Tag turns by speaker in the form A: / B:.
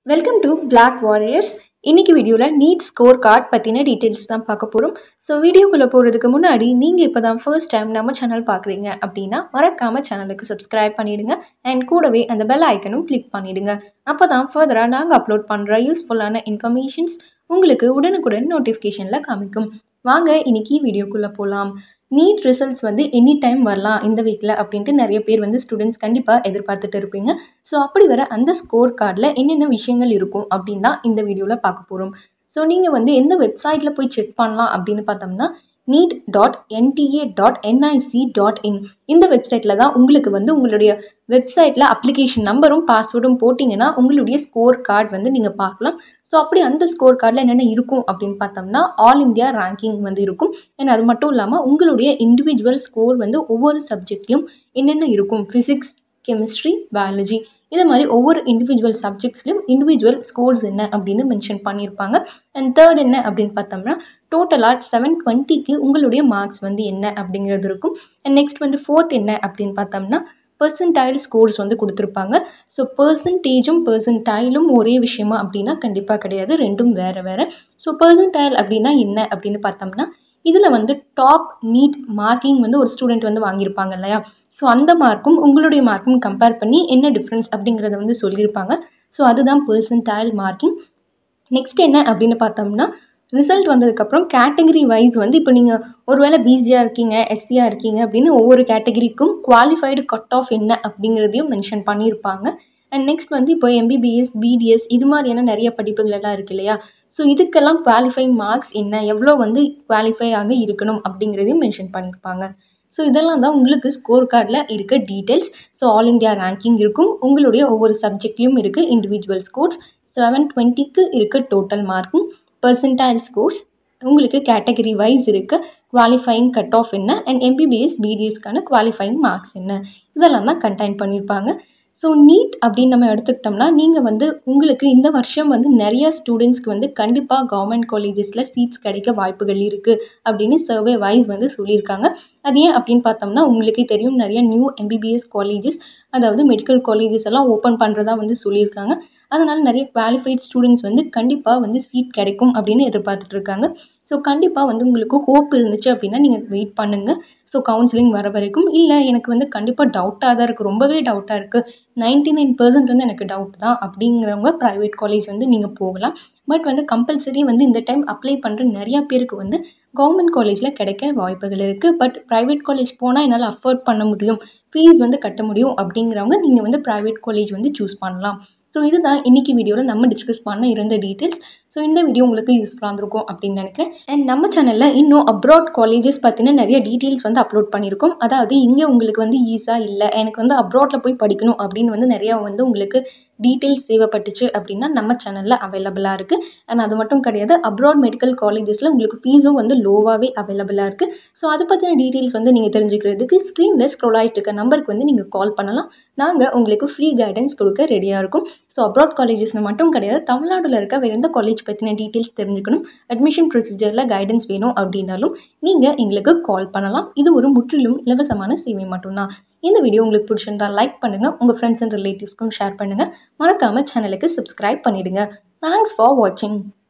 A: welcome to Black warriors இன்னைக்கு வீடியோவில் NEET score card பற்றின டீட்டெயில்ஸ் தான் பார்க்க போகிறோம் ஸோ வீடியோக்குள்ளே போகிறதுக்கு முன்னாடி நீங்கள் இப்போ தான் ஃபர்ஸ்ட் டைம் நம்ம சேனல் பார்க்குறீங்க அப்படின்னா மறக்காமல் சேனலுக்கு சப்ஸ்கிரைப் பண்ணிவிடுங்க அண்ட் கூடவே அந்த பெல் ஐக்கனும் கிளிக் பண்ணிவிடுங்க அப்போ தான் ஃபர்தராக நாங்கள் அப்லோட் பண்ணுற யூஸ்ஃபுல்லான இன்ஃபர்மேஷன்ஸ் உங்களுக்கு உடனுக்குடன் நோட்டிஃபிகேஷனில் காமிக்கும் வாங்க இன்னைக்கு வீடியோக்குள்ளே போகலாம் நீட் ரிசல்ட்ஸ் வந்து எனி டைம் வரலாம் இந்த வீக்கில் அப்படின்ட்டு நிறைய பேர் வந்து ஸ்டூடெண்ட்ஸ் கண்டிப்பாக எதிர்பார்த்துட்டு இருப்பீங்க ஸோ அப்படி வர அந்த ஸ்கோர் கார்டில் என்னென்ன விஷயங்கள் இருக்கும் அப்படின்னு தான் இந்த வீடியோவில் பார்க்க போகிறோம் ஸோ நீங்கள் வந்து எந்த வெப்சைட்டில் போய் செக் பண்ணலாம் அப்படின்னு பார்த்தோம்னா NEET dot NTA dot NIC dot in இந்த வெப்சைட்டில் தான் உங்களுக்கு வந்து உங்களுடைய வெப்சைட்டில் அப்ளிகேஷன் நம்பரும் பாஸ்வேர்டும் போட்டிங்கன்னா உங்களுடைய ஸ்கோர் கார்டு வந்து நீங்கள் பார்க்கலாம் ஸோ அப்படி அந்த ஸ்கோர் கார்டில் என்னென்ன இருக்கும் அப்படின்னு பார்த்தோம்னா ஆல் இந்தியா ரேங்கிங் வந்து இருக்கும் அண்ட் அது மட்டும் இல்லாமல் உங்களுடைய இண்டிவிஜுவல் ஸ்கோர் வந்து ஒவ்வொரு சப்ஜெக்ட்லையும் என்னென்ன இருக்கும் ஃபிசிக்ஸ் கெமிஸ்ட்ரி பயாலஜி இது மாதிரி ஒவ்வொரு இண்டிவிஜுவல் சப்ஜெக்ட்ஸ்லையும் இண்டிவிஜுவல் ஸ்கோர்ஸ் என்ன அப்படின்னு மென்ஷன் பண்ணியிருப்பாங்க அண்ட் தேர்ட் என்ன அப்படின்னு பார்த்தோம்னா டோட்டலாக செவன் டுவெண்ட்டிக்கு உங்களுடைய மார்க்ஸ் வந்து என்ன அப்படிங்கிறது இருக்கும் அண்ட் நெக்ஸ்ட் வந்து ஃபோர்த் என்ன அப்படின்னு பார்த்தோம்னா பர்சன்டைல் ஸ்கோர்ஸ் வந்து கொடுத்துருப்பாங்க ஸோ பர்சன்டேஜும் பர்சன்டைலும் ஒரே விஷயமா அப்படின்னா கண்டிப்பாக கிடையாது ரெண்டும் வேறு வேறு ஸோ பர்சன்டைல் அப்படின்னா என்ன அப்படின்னு பார்த்தோம்னா இதில் வந்து டாப் நீட் மார்க்கிங் வந்து ஒரு ஸ்டூடெண்ட் வந்து வாங்கியிருப்பாங்க இல்லையா ஸோ அந்த மார்க்கும் உங்களுடைய மார்க்கும் கம்பேர் பண்ணி என்ன டிஃப்ரென்ஸ் அப்படிங்கிறத வந்து சொல்லியிருப்பாங்க ஸோ அதுதான் பர்சன்டைல் மார்க்கிங் நெக்ஸ்ட் என்ன அப்படின்னு பார்த்தோம்னா ரிசல்ட் வந்ததுக்கப்புறம் கேட்டகரி வைஸ் வந்து இப்போ நீங்கள் ஒருவேளை பிசியாக இருக்கீங்க எஸ்சியாக இருக்கீங்க அப்படின்னு ஒவ்வொரு கேட்டகரிக்கும் குவாலிஃபைடு கட் ஆஃப் என்ன அப்படிங்கிறதையும் மென்ஷன் பண்ணியிருப்பாங்க அண்ட் நெக்ஸ்ட் வந்து இப்போ எம்பிபிஎஸ் பிடிஎஸ் இது மாதிரியான நிறைய படிப்புகள் எல்லாம் இருக்கு இல்லையா ஸோ இதுக்கெல்லாம் குவாலிஃபைங் மார்க்ஸ் என்ன எவ்வளோ வந்து குவாலிஃபை ஆக இருக்கணும் அப்படிங்கிறதையும் மென்ஷன் பண்ணியிருப்பாங்க ஸோ இதெல்லாம் தான் உங்களுக்கு ஸ்கோர் கார்டில் இருக்க details so all India ranking இருக்கும் உங்களுடைய ஒவ்வொரு சப்ஜெக்ட்லேயும் இருக்குது இண்டிவிஜுவல் ஸ்கோர்ஸ் செவன் டுவெண்ட்டிக்கு இருக்க டோட்டல் மார்க்கும் பர்சன்டைல் ஸ்கோர்ஸ் உங்களுக்கு கேட்டகரி வைஸ் இருக்குது குவாலிஃபைங் கட் ஆஃப் என்ன அண்ட் எம்பிபிஎஸ் பிடிஎஸ்க்கான குவாலிஃபைங் மார்க்ஸ் என்ன இதெல்லாம் தான் கண்டைன் பண்ணியிருப்பாங்க ஸோ நீட் அப்படின்னு நம்ம எடுத்துக்கிட்டோம்னா நீங்கள் வந்து உங்களுக்கு இந்த வருஷம் வந்து நிறைய ஸ்டூடெண்ட்ஸ்க்கு வந்து கண்டிப்பாக கவர்மெண்ட் காலேஜஸில் சீட்ஸ் கிடைக்க வாய்ப்புகள் இருக்குது அப்படின்னு சர்வே வைஸ் வந்து சொல்லியிருக்காங்க அது ஏன் அப்படின்னு பார்த்தோம்னா உங்களுக்கே தெரியும் நிறைய நியூ எம்பிபிஎஸ் காலேஜஸ் அதாவது மெடிக்கல் காலேஜஸ் எல்லாம் ஓப்பன் பண்ணுறதா வந்து சொல்லியிருக்காங்க அதனால் நிறைய குவாலிஃபைட் ஸ்டூடெண்ட்ஸ் வந்து கண்டிப்பாக வந்து சீட் கிடைக்கும் அப்படின்னு எதிர்பார்த்துட்டு இருக்காங்க ஸோ கண்டிப்பாக வந்து உங்களுக்கு ஹோப் இருந்துச்சு அப்படின்னா நீங்கள் வெயிட் பண்ணுங்கள் ஸோ கவுன்சிலிங் வர வரைக்கும் இல்லை எனக்கு வந்து கண்டிப்பாக டவுட்டாக தான் இருக்குது ரொம்பவே டவுட்டாக இருக்குது நைன்ட்டி நைன் பர்சன்ட் வந்து எனக்கு டவுட் தான் அப்படிங்கிறவங்க ப்ரைவேட் காலேஜ் வந்து நீங்கள் போகலாம் பட் வந்து கம்பல்சரி வந்து இந்த டைம் அப்ளை பண்ணுற நிறையா பேருக்கு வந்து கவர்மெண்ட் காலேஜில் கிடைக்க வாய்ப்புகள் இருக்குது பட் ப்ரைவேட் காலேஜ் போனால் என்னால் அஃபோர்ட் பண்ண முடியும் ஃபீஸ் வந்து கட்ட முடியும் அப்படிங்கிறவங்க நீங்கள் வந்து ப்ரைவேட் காலேஜ் வந்து சூஸ் பண்ணலாம் ஸோ இதுதான் இன்றைக்கி வீடியோவில் நம்ம டிஸ்கஸ் பண்ண இருந்த டீட்டெயில்ஸ் ஸோ இந்த வீடியோ உங்களுக்கு யூஸ்ஃபுல்லாக இருந்திருக்கும் அப்படின்னு நினைக்கிறேன் அண்ட் நம்ம சேனலில் இன்னும் அப்ராட் காலேஜஸ் பற்றின நிறைய டீட்டெயில்ஸ் வந்து அப்லோட் பண்ணியிருக்கோம் அதாவது இங்கே உங்களுக்கு வந்து ஈஸாக இல்லை எனக்கு வந்து அப்ராட்டில் போய் படிக்கணும் அப்படின்னு வந்து நிறையா வந்து உங்களுக்கு டீட்டெயில்ஸ் தேவைப்பட்டுச்சு அப்படின்னா நம்ம சேனலில் அவைலபிளாக இருக்குது அண்ட் அது மட்டும் கிடையாது அப்ராட் மெடிக்கல் காலேஜஸில் உங்களுக்கு ஃபீஸும் வந்து லோவாகவே அவைலபிளாக இருக்குது ஸோ அதை பற்றின டீட்டெயில்ஸ் வந்து நீங்கள் தெரிஞ்சுக்கிறதுக்கு ஸ்க்ரீனில் ஸ்க்ரோல் ஆகிட்டு இருக்க நம்பருக்கு வந்து நீங்கள் கால் பண்ணலாம் நாங்கள் உங்களுக்கு ஃப்ரீ கைடன்ஸ் கொடுக்க ரெடியாக இருக்கும் ஸோ அப்ராட் காலேஜஸ்னு மட்டும் கிடையாது தமிழ்நாட்டில் இருக்க வேறு எந்த காலேஜ் பற்றின டீட்டெயில்ஸ் தெரிஞ்சுக்கணும் அட்மிஷன் ப்ரொசீஜரில் கைடன்ஸ் வேணும் அப்படின்னாலும் நீங்கள் எங்களுக்கு கால் பண்ணலாம் இது ஒரு முற்றிலும் இலவசமான சேவை மட்டும்தான் இந்த வீடியோ உங்களுக்கு பிடிச்சிருந்தா லைக் பண்ணுங்கள் உங்கள் ஃப்ரெண்ட்ஸ் அண்ட் ரிலேட்டிவ்ஸ்க்கும் ஷேர் பண்ணுங்கள் மறக்காமல் சேனலுக்கு சப்ஸ்கிரைப் பண்ணிவிடுங்க தேங்க்ஸ் ஃபார் வாட்சிங்